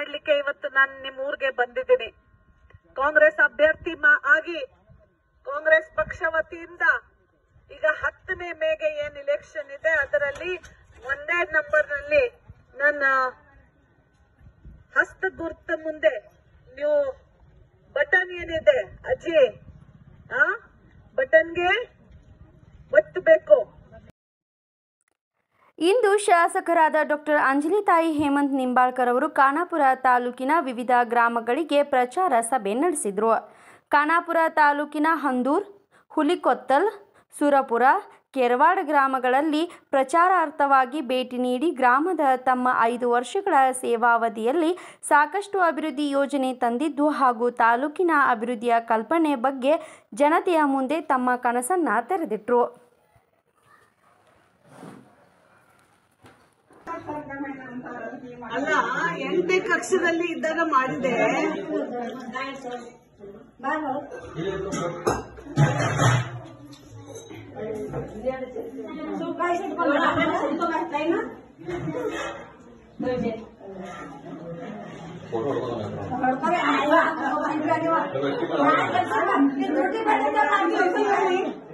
ಮಾಡ್ಲಿಕ್ಕೆ ಇವತ್ತು ನಾನು ನಿಮ್ಮ ಊರಿಗೆ ಬಂದಿದ್ದೀನಿ ಕಾಂಗ್ರೆಸ್ ಅಭ್ಯರ್ಥಿ ಮಾ- ಆಗಿ ಕಾಂಗ್ರೆಸ್ ಪಕ್ಷ ವತಿಯಿಂದ ಈಗ ಹತ್ತನೇ ಮೇಗೆ ಏನ್ ಇಲೆಕ್ಷನ್ ಇದೆ ಅದರಲ್ಲಿ ಒಂದೇ ನಂಬರ್ ನಲ್ಲಿ ನನ್ನ ಹಸ್ತ ಗುರ್ತ ಮುಂದೆ ನೀವು ಬಟನ್ ಏನಿದೆ ಅಜ್ಜಿ ಆ ಬಟನ್ಗೆ ಒತ್ತಬೇಕು ಇಂದು ಶಾಸಕರಾದ ಡಾಕ್ಟರ್ ಅಂಜಲಿ ತಾಯಿ ಹೇಮಂತ್ ನಿಂಬಾಳ್ಕರ್ ಅವರು ಖಾನಾಪುರ ತಾಲೂಕಿನ ವಿವಿಧ ಗ್ರಾಮಗಳಿಗೆ ಪ್ರಚಾರ ಸಭೆ ನಡೆಸಿದರು ಖಾನಾಪುರ ತಾಲೂಕಿನ ಹಂದೂರ್ ಹುಲಿಕೊತ್ತಲ್ ಸುರಪುರ ಕೆರವಾಡ ಗ್ರಾಮಗಳಲ್ಲಿ ಪ್ರಚಾರಾರ್ಥವಾಗಿ ಭೇಟಿ ನೀಡಿ ಗ್ರಾಮದ ತಮ್ಮ ಐದು ವರ್ಷಗಳ ಸೇವಾವಧಿಯಲ್ಲಿ ಸಾಕಷ್ಟು ಅಭಿವೃದ್ಧಿ ಯೋಜನೆ ತಂದಿದ್ದು ಹಾಗೂ ತಾಲೂಕಿನ ಅಭಿವೃದ್ಧಿಯ ಕಲ್ಪನೆ ಬಗ್ಗೆ ಜನತೆಯ ಮುಂದೆ ತಮ್ಮ ಕನಸನ್ನು ತೆರೆದಿಟ್ಟರು ಅಲ್ಲ ಎಂಟನೇ ಕಕ್ಷದಲ್ಲಿ ಇದ್ದಾಗ ಮಾಡಿದೆ फोटो